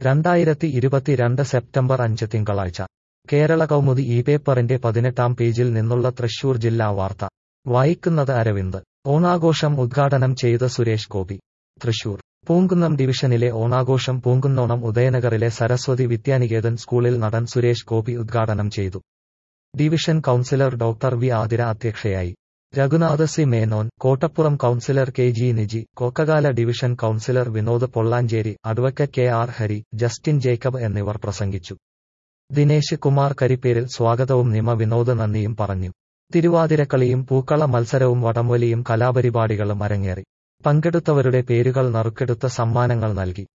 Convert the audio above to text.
രണ്ടായിരത്തി ഇരുപത്തിരണ്ട് സെപ്റ്റംബർ അഞ്ച് തിങ്കളാഴ്ച കേരള കൗമുദി ഈ പേപ്പറിന്റെ പതിനെട്ടാം പേജിൽ നിന്നുള്ള തൃശൂർ ജില്ലാ വാർത്ത വായിക്കുന്നത് അരവിന്ദ് ഓണാഘോഷം ഉദ്ഘാടനം ചെയ്ത സുരേഷ് ഗോപി തൃശൂർ പൂങ്കുന്നം ഡിവിഷനിലെ ഓണാഘോഷം പൂങ്കുന്നോണം ഉദയനഗറിലെ സരസ്വതി വിദ്യാനികേതൻ സ്കൂളിൽ നടൻ സുരേഷ് ഗോപി ഉദ്ഘാടനം ചെയ്തു division councillor doctor V Athira അധ്യക്ഷയായി Raghunath C Menon Kottappuram councillor K G Niji Kokkala division councillor Vinod Pollanchery advocate K R Hari Justin Jacob എന്നിവർ പ്രസംഗിച്ചു ദിനേശ് കുമാർ കരിപ്പേരിൽ സ്വാഗതവും നിമ വിനോദ് നന്ദിയും പറഞ്ഞു തിരുവാതിരക്കളിയും പൂക്കള മത്സരവും വടംവലിയും കലാപരിപാടികളും അരങ്ങേറി പങ്കെടുത്തവരുടെ പേരുകൾ നറുക്കെടുത്ത സമ്മാനങ്ങൾ നൽകി